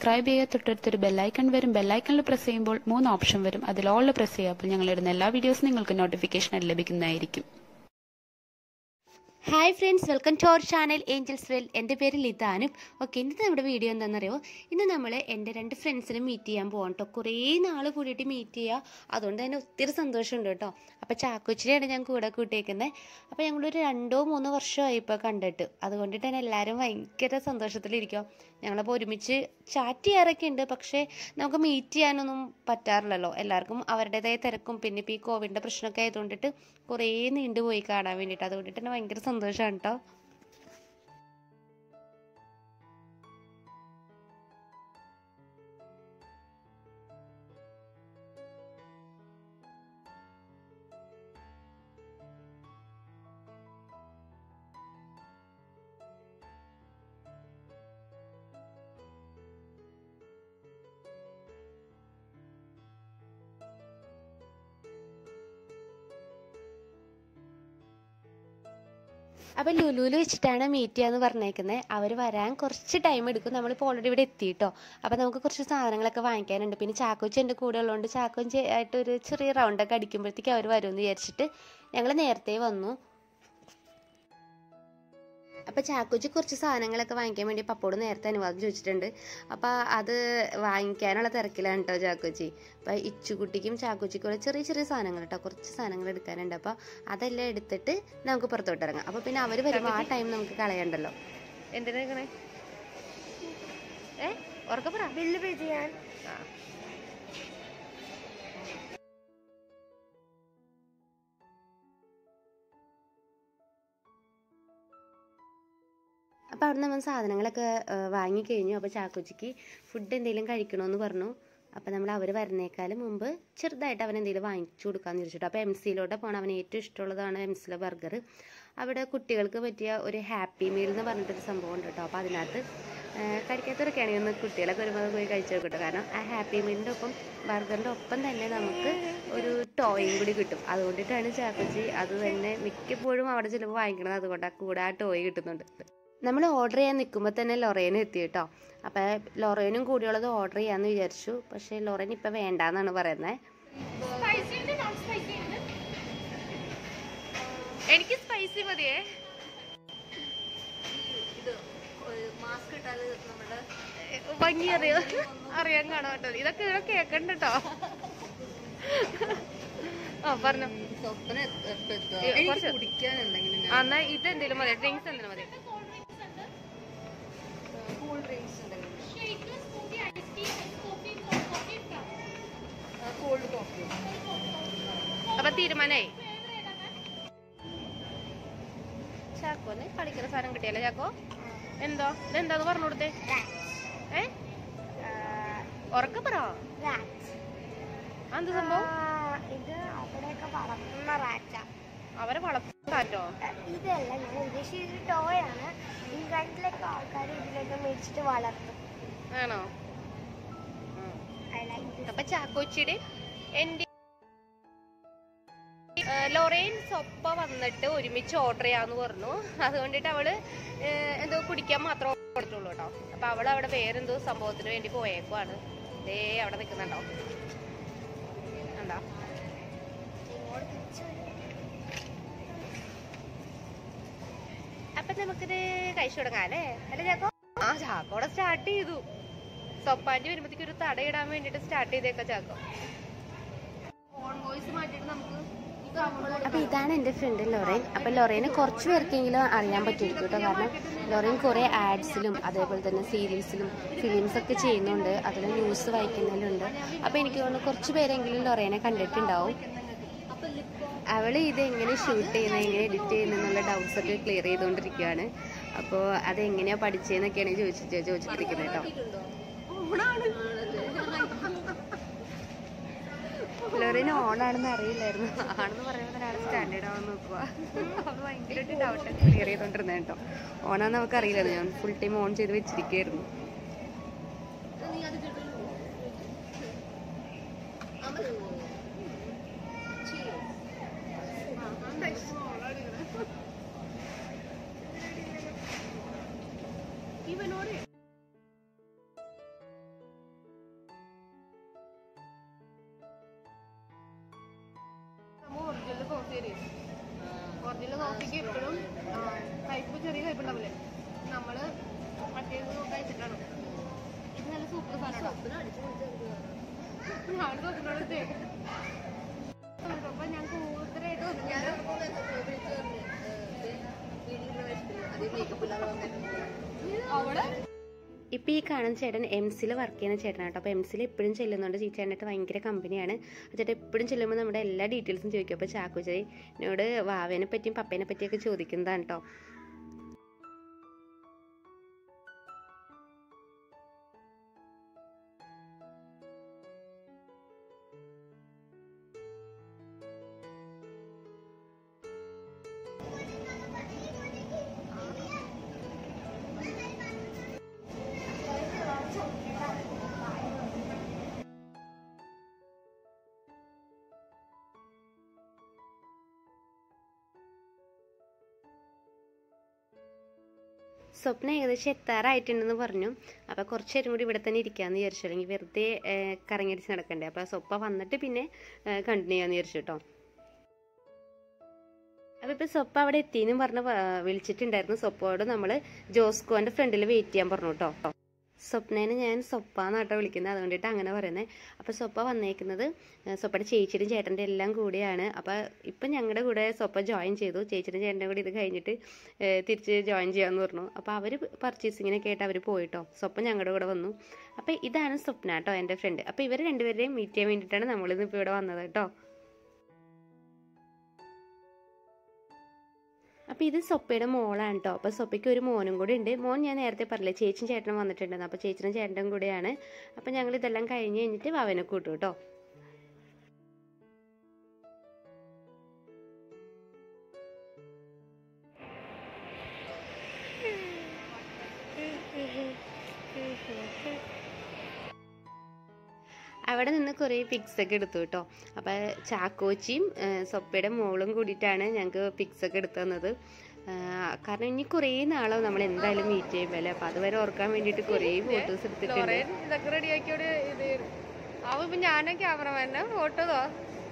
Subscribe ചെയ്യുക തൊട്ടടുത്തൊരു bell icon വരും ബെല്ലൈക്കണിൽ പ്രസ് ചെയ്യുമ്പോൾ മൂന്ന് ഓപ്ഷൻ വരും അതിൽ ഓളിൽ പ്രസ് ചെയ്യുക അപ്പോൾ ഞങ്ങൾ ഇടുന്ന എല്ലാ വീഡിയോസും നിങ്ങൾക്ക് നോട്ടിഫിക്കേഷൻ ലഭിക്കുന്നതായിരിക്കും hi friends welcome to our channel angels well എൻ്റെ പേര് ലിതാനും ഓക്കെ ഇന്നത്തെ നമ്മുടെ വീഡിയോ എന്താണെന്നറിയോ ഇന്ന് നമ്മൾ എൻ്റെ രണ്ട് ഫ്രണ്ട്സിനെ മീറ്റ് ചെയ്യാൻ പോകാം കേട്ടോ കുറേ നാൾ കൂടിയിട്ട് മീറ്റ് ചെയ്യുക അതുകൊണ്ട് തന്നെ ഒത്തിരി സന്തോഷമുണ്ട് കേട്ടോ അപ്പോൾ ചാക്കോച്ചിനെയാണ് ഞാൻ കൂടെ കൂട്ടിയേക്കുന്നത് അപ്പോൾ ഞങ്ങളൊരു രണ്ടോ മൂന്നോ വർഷമായി ഇപ്പോൾ കണ്ടിട്ട് അതുകൊണ്ടിട്ട് തന്നെ എല്ലാവരും ഭയങ്കര സന്തോഷത്തിലിരിക്കും ഞങ്ങളപ്പോൾ ഒരുമിച്ച് ചാറ്റ് ചെയ്യാറൊക്കെ ഉണ്ട് പക്ഷേ നമുക്ക് മീറ്റ് ചെയ്യാനൊന്നും പറ്റാറില്ലല്ലോ എല്ലാവർക്കും അവരുടേതായ തിരക്കും പിന്നെ ഇപ്പോൾ ഈ കോവിഡിൻ്റെ പ്രശ്നമൊക്കെ ആയതുകൊണ്ടിട്ട് കുറേ നീണ്ടുപോയി കാണാൻ വേണ്ടിയിട്ട് അതുകൊണ്ടിട്ട് തന്നെ ഭയങ്കര സന്തോഷമാണ് കേട്ടോ അപ്പം ലുലുവിൽ വെച്ചിട്ടാണ് മീറ്റ് ചെയ്യാന്ന് പറഞ്ഞേക്കുന്നത് അവർ വരാൻ കുറച്ച് ടൈം എടുക്കും നമ്മളിപ്പോൾ ഓൾറെഡി ഇവിടെ എത്തിയിട്ടോ അപ്പം നമുക്ക് കുറച്ച് സാധനങ്ങളൊക്കെ വാങ്ങിക്കാനുണ്ട് പിന്നെ ചാക്കോച്ചി എൻ്റെ കൂടെ ഉള്ളതുകൊണ്ട് ചാക്കോച്ചി ആയിട്ട് ഒരു ചെറിയ റൗണ്ടൊക്കെ അടിക്കുമ്പോഴത്തേക്ക് അവർ വരുമെന്ന് വിചാരിച്ചിട്ട് ഞങ്ങൾ നേരത്തെ വന്നു അപ്പോൾ ചാക്കോച്ചി കുറച്ച് സാധനങ്ങളൊക്കെ വാങ്ങിക്കാൻ വേണ്ടി പപ്പോട് നേരത്തെ അനുവാദം ചോദിച്ചിട്ടുണ്ട് അപ്പോൾ അത് വാങ്ങിക്കാനുള്ള തിരക്കിലാണ് കേട്ടോ ചാക്കോച്ചി അപ്പോൾ ഇച്ചുകുട്ടിക്കും ചാക്കോച്ചിക്കും ഉള്ള ചെറിയ ചെറിയ സാധനങ്ങൾ കേട്ടോ കുറച്ച് സാധനങ്ങൾ എടുക്കാനുണ്ട് അപ്പോൾ അതെല്ലാം എടുത്തിട്ട് നമുക്ക് പുറത്തോട്ട് ഇറങ്ങാം അപ്പോൾ പിന്നെ അവർ വരുമ്പോൾ ആ ടൈം നമുക്ക് കളയണ്ടല്ലോ എന്തിനാ ഏ ഉറക്കപ്പറ ബില്ല് പേ ചെയ്യാൻ അപ്പോൾ അവിടെ നമ്മൾ സാധനങ്ങളൊക്കെ ആ, വാങ്ങിക്കഴിഞ്ഞു അപ്പോൾ ചാക്കോച്ചിക്ക് ഫുഡ് എന്തെങ്കിലും കഴിക്കണമെന്ന് പറഞ്ഞു അപ്പോൾ നമ്മൾ അവർ വരുന്നേക്കാളും മുമ്പ് ചെറുതായിട്ട് അവൻ എന്തെങ്കിലും വാങ്ങിച്ചു കൊടുക്കാമെന്ന് വിചാരിച്ചിട്ട് അപ്പോൾ എം സിയിലോട്ട് പോകണം അവന് ഏറ്റവും ഇഷ്ടമുള്ളതാണ് എം സിയിലെ ബർഗർ അവിടെ കുട്ടികൾക്ക് പറ്റിയ ഒരു ഹാപ്പി മീൽ എന്ന് പറഞ്ഞിട്ടൊരു സംഭവം ഉണ്ട് കേട്ടോ അപ്പോൾ അതിനകത്ത് ആ, കഴിക്കാത്തവരൊക്കെയാണെങ്കിൽ ഒന്ന് കുട്ടികളൊക്കെ വരുമ്പോൾ അത് പോയി കഴിച്ചു നോക്കട്ടെ കാരണം ആ ഹാപ്പി മീലിൻ്റെ ഒപ്പം ബർഗറിൻ്റെ ഒപ്പം തന്നെ നമുക്ക് ഒരു ടോയും കൂടി കിട്ടും അതുകൊണ്ടിട്ടാണ് ചാക്കോച്ചി അത് തന്നെ മിക്കപ്പോഴും അവിടെ ചിലപ്പോൾ വാങ്ങിക്കണത് അതുകൊണ്ട് ആ കൂടെ ആ ടോയ് കിട്ടുന്നുണ്ട് നമ്മൾ ഓർഡർ ചെയ്യാൻ നിൽക്കുമ്പോൾ തന്നെ ലൊറേന് എത്തി കേട്ടോ അപ്പോൾ ലൊറേനും കൂടിയുള്ളത് ഓർഡർ ചെയ്യാമെന്ന് വിചാരിച്ചു പക്ഷേ ലൊറേൻ ഇപ്പം വേണ്ടാന്നാണ് പറയുന്നത് എനിക്ക് സ്പൈസി മതിയേ ഭംഗി അറിയോ അറിയാൻ കാണാൻ പറ്റും ഇതൊക്കെ ഇവിടെ കേക്കണ്ട കേട്ടോ ആ പറഞ്ഞോ ഏ, കുറച്ച്. ആ, എന്നാ ഇത് എന്തെങ്കിലും മതി ഡ്രിങ്ക്സ് എന്തെങ്കിലും മതി അപ്പൊ തീരുമാനായി ചാക്കോന്ന് കളിക്കുന്ന സാധനം കിട്ടിയല്ലേ ചാക്കോ എന്തോ ഇതെന്താന്ന് പറഞ്ഞു കൊടുത്തേ ഏ ഉറക്ക പറ എന്ത് സംഭവം ഇത് അവിടെയൊക്കെ വളർത്തുന്ന റാറ്റ അവരെ വളർത്താറ്റോ ഇതല്ല ഞാൻ ഉദ്ദേശിച്ച ഒരു ടോയാണ് ഇംഗ്ലണ്ടിലൊക്കെ ആൾക്കാർ ഇതിലൊക്കെ മേടിച്ചിട്ട് വളർത്തും ആണോ ഐ ലൈക്ക് അപ്പൊ ചാക്കോച്ചിയുടെ എന്റെ ലൊറൈൻ സൊപ്പ വന്നിട്ട് ഒരുമിച്ച് ഓർഡർ ചെയ്യാന്ന് പറഞ്ഞു അതുകൊണ്ടിട്ട് അവള് ഏഹ്, എന്തോ കുടിക്കാൻ മാത്രം കൊടുത്തുള്ളൂ കേട്ടോ അപ്പൊ അവള് അവിടെ വേറെന്തോ സംഭവത്തിന് വേണ്ടി പോയേക്കുവാണ് ദേ അവിടെ നിക്കുന്നുണ്ടോ കണ്ടോ അപ്പൊ നമുക്കിത് കഴിച്ചു തുടങ്ങാം അല്ലേ അല്ലേ ചാക്കോ ആ ചാക്കോടെ സ്റ്റാർട്ട് ചെയ്തു സൊപ്പാൻറ്റി വരുമ്പോഴത്തേക്ക് ഒരു തടയിടാൻ വേണ്ടിട്ട് സ്റ്റാർട്ട് ചെയ്തേക്ക ചാക്കോ ഫോൺ വോയിസ് മാറ്റിട്ട് നമുക്ക് ഈ കവറ് അപ്പോൾ ഇതാണ് എൻ്റെ ഫ്രണ്ട് ലൊറൈൻ അപ്പോൾ ലൊറൈന് കുറച്ച് പേർക്കെങ്കിലും അറിയാൻ പറ്റുമായിരിക്കും കേട്ടോ കാരണം ലൊറൈൻ കുറേ ആഡ്സിലും അതേപോലെ തന്നെ സീരിയൽസിലും ഫിലിംസ് ഒക്കെ ചെയ്യുന്നുണ്ട് അതിൽ ന്യൂസ് വായിക്കുന്നതിലുണ്ട് അപ്പോൾ എനിക്ക് തോന്നുന്നു കുറച്ച് പേരെങ്കിലും ലൊറൈനെ കണ്ടിട്ടുണ്ടാവും അവൾ ഇത് എങ്ങനെ ഷൂട്ട് ചെയ്യുന്നത് എങ്ങനെ എഡിറ്റ് ചെയ്യുന്നത് എന്നുള്ള ഡൗട്ട്സ് ഒക്കെ ക്ലിയർ ചെയ്തുകൊണ്ടിരിക്കുകയാണ് അപ്പോൾ അതെങ്ങനെയാണ് പഠിച്ചതെന്നൊക്കെയാണ് ചോദിച്ചിട്ട് ചോദിച്ചിട്ടിരിക്കുന്നത് കേട്ടോ ലൊറീന് ഓണാണെന്ന് അറിയില്ലായിരുന്നു ആണെന്ന് പറയുമ്പോൾ തന്നെ ആൾ സ്റ്റാൻഡേർഡ് ആവാൻ നോക്കുക അത് ഭയങ്കരമായിട്ട് ഡൗട്ട് ക്ലിയർ ചെയ്തോണ്ടിരുന്നത് കേട്ടോ ഓണാന്ന് നമുക്ക് അറിയില്ലായിരുന്നു ഞാൻ ഫുൾ ടൈം ഓൺ ചെയ്ത് വെച്ചിരിക്കുകയായിരുന്നു ഒറിജിനൽ സോസ് ആയിരിക്കും ഒറിജിനൽ സോസിക്ക് എപ്പോഴും കയ്പ് ചെറിയ കയ്പ് ഉണ്ടാവില്ലേ നമ്മള് മറ്റേത് കഴിച്ചിട്ടാണ് ഇത് നല്ല സൂപ്പർ സാധനമാണ് ഞാൻ നോക്കുന്നോട് അപ്പൊ ഞാൻ കൂടുതലായിട്ട് അവിടെ ഇപ്പോൾ ഈ കാണുന്ന ചേട്ടൻ എം സിയിൽ വർക്ക് ചെയ്യുന്ന ചേട്ടനാട്ടോ അപ്പോൾ എം സിയിൽ എപ്പോഴും ചെല്ലുന്നുണ്ട് ചേട്ടനായിട്ട് ഭയങ്കര കമ്പനിയാണ് ചേട്ടൻ എപ്പോഴും ചെല്ലുമ്പോൾ നമ്മുടെ എല്ലാ ഡീറ്റെയിൽസും ചോദിക്കും അപ്പോൾ ചാക്കോച്ചേരി എന്നോട് വാവേനെ പറ്റിയും പപ്പേനെ പറ്റിയൊക്കെ ചോദിക്കുന്നതാണ് കേട്ടോ സ്വപ്ന ഏകദേശം എത്താറായിട്ടുണ്ടെന്ന് പറഞ്ഞു അപ്പോൾ കുറച്ച് നേരം കൂടി ഇവിടെ തന്നെ ഇരിക്കാമെന്ന് വിചാരിച്ചു അല്ലെങ്കിൽ വെറുതെ ഏഹ്, കറങ്ങിയടിച്ച് നടക്കണ്ടേ അപ്പോൾ സ്വപ്പ വന്നിട്ട് പിന്നെ കണ്ടിന്യൂ ചെയ്യാമെന്ന് വിചാരിച്ചു കേട്ടോ അപ്പോൾ ഇപ്പോൾ സ്വപ്പ അവിടെ എത്തിയെന്നും പറഞ്ഞ് വ- വിളിച്ചിട്ടുണ്ടായിരുന്നു സ്വപ്പോട് നമ്മൾ ജോസ്കോന്റെ ഫ്രണ്ടിൽ വെയിറ്റ് ചെയ്യാൻ പറഞ്ഞു കേട്ടോ സ്വപ്നേനെ ഞാൻ സ്വപ്പാന്നാട്ടോ വിളിക്കുന്നത് അതുകൊണ്ടിട്ട് അങ്ങനെ പറയുന്നത് അപ്പോൾ സ്വപ്പ വന്നേക്കുന്നത് ഏഹ്, സ്വപ്പയുടെ ചേച്ചിയുടെ ചേട്ടൻ്റെ എല്ലാം കൂടെയാണ് അപ്പോൾ ഇപ്പം ഞങ്ങളുടെ കൂടെ സ്വപ്പ ജോയിൻ ചെയ്തു ചേച്ചിയുടെ ചേട്ടൻ്റെ കൂടെ ഇത് കഴിഞ്ഞിട്ട് ഏഹ്, തിരിച്ച് ജോയിൻ ചെയ്യാമെന്ന് പറഞ്ഞു അപ്പോൾ അവർ പർച്ചേസിങ്ങിനൊക്കെ ആയിട്ട് അവർ പോയിട്ടോ സ്വപ്പ ഞങ്ങളുടെ കൂടെ വന്നു അപ്പോൾ ഇതാണ് സ്വപ്ന കേട്ടോ എൻ്റെ ഫ്രണ്ട് അപ്പോൾ ഇവർ രണ്ടുപേരെയും മീറ്റ് ചെയ്യാൻ വേണ്ടിയിട്ടാണ് നമ്മളിന്ന് ഇപ്പോൾ ഇവിടെ വന്നത് കേട്ടോ അപ്പോൾ ഇത് സൊപ്പയുടെ മോളാണ് കേട്ടോ അപ്പോൾ സൊപ്പയ്ക്ക് ഒരു മോനും കൂടി ഉണ്ട് മോൻ ഞാൻ നേരത്തെ പറഞ്ഞില്ലേ ചേച്ചിയും ചേട്ടനും വന്നിട്ടുണ്ടെന്ന് അപ്പോൾ ചേച്ചിനും ചേട്ടനും കൂടെയാണ് അപ്പോൾ ഞങ്ങൾ ഇതെല്ലാം കഴിഞ്ഞ് കഴിഞ്ഞിട്ട് അവനെ കൂട്ടും കേട്ടോ അവിടെ നിന്ന് കുറേ പിക്സ് ഒക്കെ എടുത്തു കേട്ടോ അപ്പോൾ ചാക്കോച്ചിയും ഏഹ്, സൊപ്പയുടെ മോളും കൂടിയിട്ടാണ് ഞങ്ങൾക്ക് പിക്സ് ഒക്കെ എടുത്തു തന്നത് ആഹ്, കാരണം ഇനി കുറേ നാളാവും നമ്മൾ എന്തായാലും മീറ്റ് ചെയ്യുമ്പോൾ അപ്പോൾ അതുവരെ ഓർക്കാൻ വേണ്ടിയിട്ട് കുറേ ഫോട്ടോസ് എടുത്തിട്ടുണ്ട് ലോറേൻ ഇതൊക്കെ റെഡിയാക്കിയോട് ഇത് അവ ഇപ്പൊ ഞാനും ക്യാമറമാനെ ഫോട്ടോ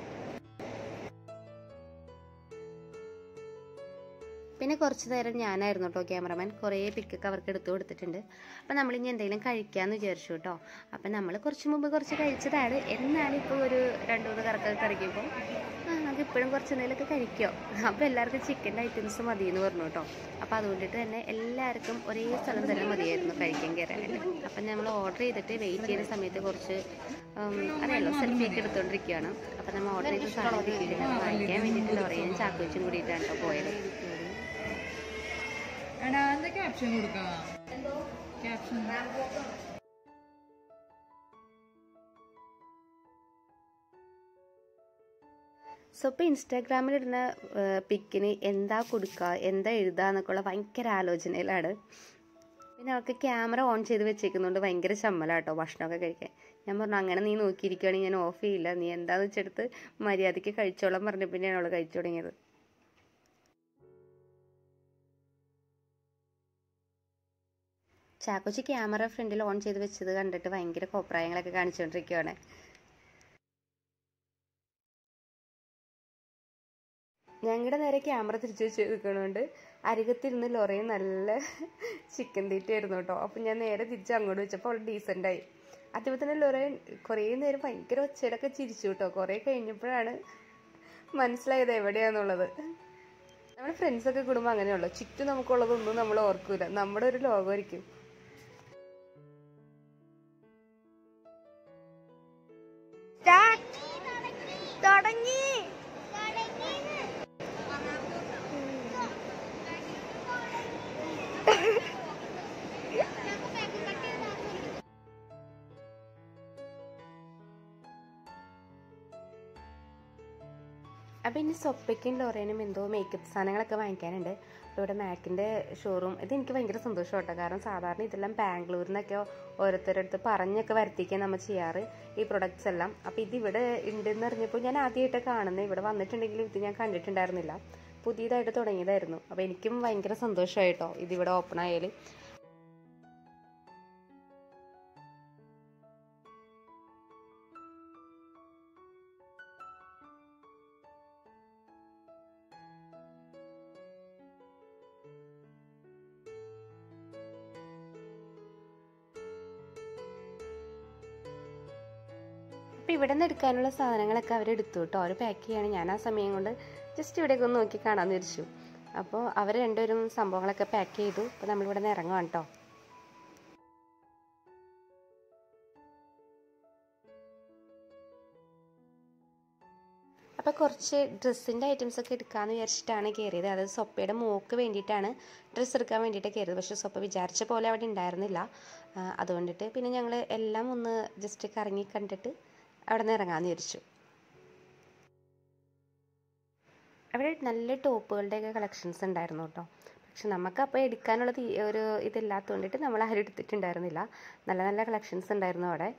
പിന്നെ കുറച്ച് നേരം ഞാനായിരുന്നു കേട്ടോ ക്യാമറമാൻ കുറേ പിക്കൊക്കെ അവർക്ക് എടുത്തു കൊടുത്തിട്ടുണ്ട് അപ്പം നമ്മളിനി എന്തെങ്കിലും കഴിക്കാമെന്ന് വിചാരിച്ചു കേട്ടോ അപ്പം നമ്മൾ കുറച്ച് മുമ്പ് കുറച്ച് കഴിച്ചതാണ് എന്നാലും ഇപ്പോൾ ഒരു രണ്ട് മൂന്ന് കറക്കൊക്കെ കറിക്കുമ്പോൾ ആ നമുക്ക് ഇപ്പോഴും കുറച്ച് എന്തെങ്കിലുമൊക്കെ കഴിക്കോ അപ്പോൾ എല്ലാവർക്കും ചിക്കൻ്റെ ഐറ്റംസ് മതി എന്ന് പറഞ്ഞു കേട്ടോ അപ്പോൾ അതുകൊണ്ടിട്ട് തന്നെ എല്ലാവർക്കും ഒരേ സ്ഥലം തന്നെ മതിയായിരുന്നു കഴിക്കാൻ കയറാനായിട്ട് അപ്പം നമ്മൾ ഓർഡർ ചെയ്തിട്ട് വെയിറ്റ് ചെയ്യുന്ന സമയത്ത് കുറച്ച് ഉം, അറിയാലോ സെൽഫി ഒക്കെ എടുത്തുകൊണ്ടിരിക്കുകയാണ് അപ്പം നമ്മൾ ഓർഡർ ചെയ്ത സാധനം കിട്ടിയിട്ടില്ല അത് വാങ്ങിക്കാൻ വേണ്ടിയിട്ട് ലോറിയും ചാക്കോച്ചും കൂടിയിട്ടാണ് കേട്ടോ പോയത് എടാ എന്താ ക്യാപ്ഷൻ കൊടുക്കാം ക്യാപ്ഷൻ സോ ഇപ്പോൾ ഇൻസ്റ്റാഗ്രാമിൽ ഇടുന്ന പിക്കിന് എന്താ കൊടുക്കുക എന്താ എഴുതുക എന്നൊക്കെയുള്ള ഭയങ്കര ആലോചനയിലാണ് പിന്നെ അവൾക്ക് ക്യാമറ ഓൺ ചെയ്ത് വെച്ചേക്കുന്നതുകൊണ്ട് ഭയങ്കര ചമ്മലാട്ടോ ഭക്ഷണമൊക്കെ കഴിക്കാൻ ഞാൻ പറഞ്ഞു അങ്ങനെ നീ നോക്കിയിരിക്കുകയാണെങ്കിൽ ഞാൻ ഓഫ് ചെയ്യില്ല നീ എന്താന്ന് വെച്ചെടുത്ത് മര്യാദയ്ക്ക് കഴിച്ചോളാൻ പറഞ്ഞു പിന്നെയാണ് അവൾ കഴിച്ചു തുടങ്ങിയത് ചാക്കോച്ചി ക്യാമറ ഫ്രണ്ടിൽ ഓൺ ചെയ്ത് വെച്ചത് കണ്ടിട്ട് ഭയങ്കര കോപ്രായങ്ങളൊക്കെ കാണിച്ചുകൊണ്ടിരിക്കുകയാണ് ഞങ്ങളുടെ നേരെ ക്യാമറ തിരിച്ചു വെച്ച് നിൽക്കണോണ്ട് അരികത്തിരുന്ന് ലൊറയും നല്ല ചിക്കൻ തീറ്റയായിരുന്നു കേട്ടോ അപ്പം ഞാൻ നേരെ തിരിച്ച് അങ്ങോട്ട് വെച്ചപ്പോൾ അവൾ ഡീസൻ്റായി അതേപോലെ തന്നെ ലൊറയൻ കുറേ നേരം ഭയങ്കര ഒച്ചയിലൊക്കെ ചിരിച്ചു കേട്ടോ കുറേ കഴിഞ്ഞപ്പോഴാണ് മനസ്സിലായത് എവിടെയാന്നുള്ളത് നമ്മുടെ ഫ്രണ്ട്സൊക്കെ കൂടുമ്പോൾ അങ്ങനെയുള്ളൂ ചുറ്റും നമുക്കുള്ളതൊന്നും നമ്മൾ ഓർക്കൂല നമ്മുടെ ഒരു ലോകമായിരിക്കും സ്റ്റാർട്ട് തുടങ്ങി അപ്പം ഇനി സൊപ്പയ്ക്കും ലോറേനും എന്തോ മേക്കപ്പ് സാധനങ്ങളൊക്കെ വാങ്ങിക്കാനുണ്ട് അപ്പോൾ ഇവിടെ മാക്കിൻ്റെ ഷോറൂം ഇത് എനിക്ക് ഭയങ്കര സന്തോഷം കേട്ടോ കാരണം സാധാരണ ഇതെല്ലാം ബാംഗ്ലൂരിൽ നിന്നൊക്കെ ഓരോരുത്തരടുത്ത് പറഞ്ഞൊക്കെ വരുത്തിക്കാൻ നമ്മൾ ചെയ്യാറ് ഈ പ്രൊഡക്ട്സ് എല്ലാം അപ്പോൾ ഇത് ഇവിടെ ഉണ്ടെന്ന് അറിഞ്ഞപ്പോൾ ഞാൻ ആദ്യമായിട്ട് കാണുന്നത് ഇവിടെ വന്നിട്ടുണ്ടെങ്കിലും ഇത് ഞാൻ കണ്ടിട്ടുണ്ടായിരുന്നില്ല പുതിയതായിട്ട് തുടങ്ങിയതായിരുന്നു അപ്പോൾ എനിക്കും ഭയങ്കര സന്തോഷമായിട്ടോ ഇതിവിടെ ഓപ്പൺ ആയാൽ അപ്പോൾ ഇവിടെ നിന്ന് എടുക്കാനുള്ള സാധനങ്ങളൊക്കെ അവർ എടുത്തു കേട്ടോ അവർ പാക്ക് ചെയ്യാണ് ഞാൻ ആ സമയം കൊണ്ട് ജസ്റ്റ് ഇവിടെയൊക്കെ ഒന്ന് നോക്കി കാണാമെന്ന് വിരിച്ചു അപ്പോൾ അവർ രണ്ടുപേരും സംഭവങ്ങളൊക്കെ പാക്ക് ചെയ്തു അപ്പോൾ നമ്മളിവിടെ നിന്ന് ഇറങ്ങുവാണ് കേട്ടോ അപ്പോൾ കുറച്ച് ഡ്രസ്സിൻ്റെ ഐറ്റംസ് ഒക്കെ എടുക്കാമെന്ന് വിചാരിച്ചിട്ടാണ് കയറിയത് അതായത് സൊപ്പയുടെ മോക്ക് വേണ്ടിയിട്ടാണ് ഡ്രസ്സ് എടുക്കാൻ വേണ്ടിയിട്ട് കയറിയത് പക്ഷേ സൊപ്പ വിചാരിച്ച പോലെ അവിടെ ഉണ്ടായിരുന്നില്ല ആ, അതുകൊണ്ടിട്ട് പിന്നെ ഞങ്ങൾ എല്ലാം ഒന്ന് ജസ്റ്റ് കറങ്ങി കണ്ടിട്ട് അവിടെ നിന്ന് ഇറങ്ങാമെന്ന് വിചാരിച്ചു അവിടെ നല്ല ടോപ്പുകളുടെയൊക്കെ കളക്ഷൻസ് ഉണ്ടായിരുന്നു കേട്ടോ പക്ഷെ നമുക്ക് അപ്പോൾ എടുക്കാനുള്ള തീ ഒരു ഇതില്ലാത്തതുകൊണ്ടിട്ട് നമ്മൾ ആരും എടുത്തിട്ടുണ്ടായിരുന്നില്ല നല്ല നല്ല കളക്ഷൻസ് ഉണ്ടായിരുന്നു അവിടെ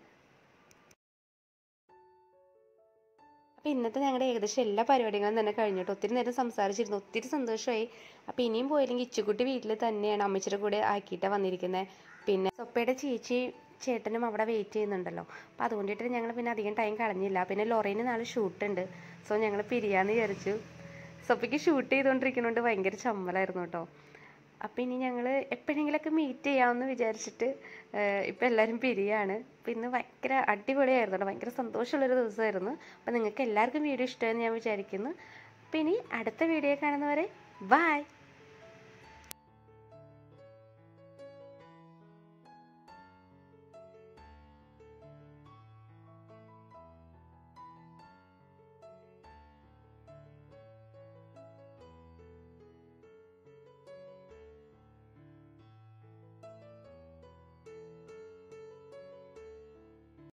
അപ്പോൾ ഇന്നത്തെ ഞങ്ങളുടെ ഏകദേശം എല്ലാ പരിപാടികളും തന്നെ കഴിഞ്ഞു കേട്ടോ ഒത്തിരി നേരം സംസാരിച്ചിരുന്നു ഒത്തിരി സന്തോഷമായി അപ്പോൾ ഇനിയും പോയില്ലെങ്കിൽ ഇച്ചുകുട്ടി വീട്ടിൽ തന്നെയാണ് അമ്മച്ചിയുടെ കൂടെ ആക്കിയിട്ടാണ് വന്നിരിക്കുന്നത് പിന്നെ സൊപ്പയുടെ ചേച്ചി ചേട്ടനും അവിടെ വെയിറ്റ് ചെയ്യുന്നുണ്ടല്ലോ അപ്പോൾ അതുകൊണ്ടിട്ട് ഞങ്ങൾ പിന്നെ അധികം ടൈം കളഞ്ഞില്ല പിന്നെ ലൊറേന് നാളെ ഷൂട്ടുണ്ട് സോ ഞങ്ങൾ പിരിയാന്ന് വിചാരിച്ചു സൊപ്പയ്ക്ക് ഷൂട്ട് ചെയ്തുകൊണ്ടിരിക്കുന്നതുകൊണ്ട് ഭയങ്കര ചമ്മലായിരുന്നു കേട്ടോ അപ്പോൾ ഇനി ഞങ്ങൾ എപ്പോഴെങ്കിലൊക്കെ മീറ്റ് ചെയ്യാമെന്ന് വിചാരിച്ചിട്ട് ഇപ്പം എല്ലാവരും പിരിയാണ് അപ്പോൾ ഇന്ന് ഭയങ്കര അടിപൊളിയായിരുന്നു കേട്ടോ ഭയങ്കര സന്തോഷമുള്ളൊരു ദിവസമായിരുന്നു അപ്പോൾ നിങ്ങൾക്ക് എല്ലാവർക്കും വീഡിയോ ഇഷ്ടമെന്ന് ഞാൻ വിചാരിക്കുന്നു അപ്പോൾ ഇനി അടുത്ത വീഡിയോ കാണുന്നവരെ ബായ്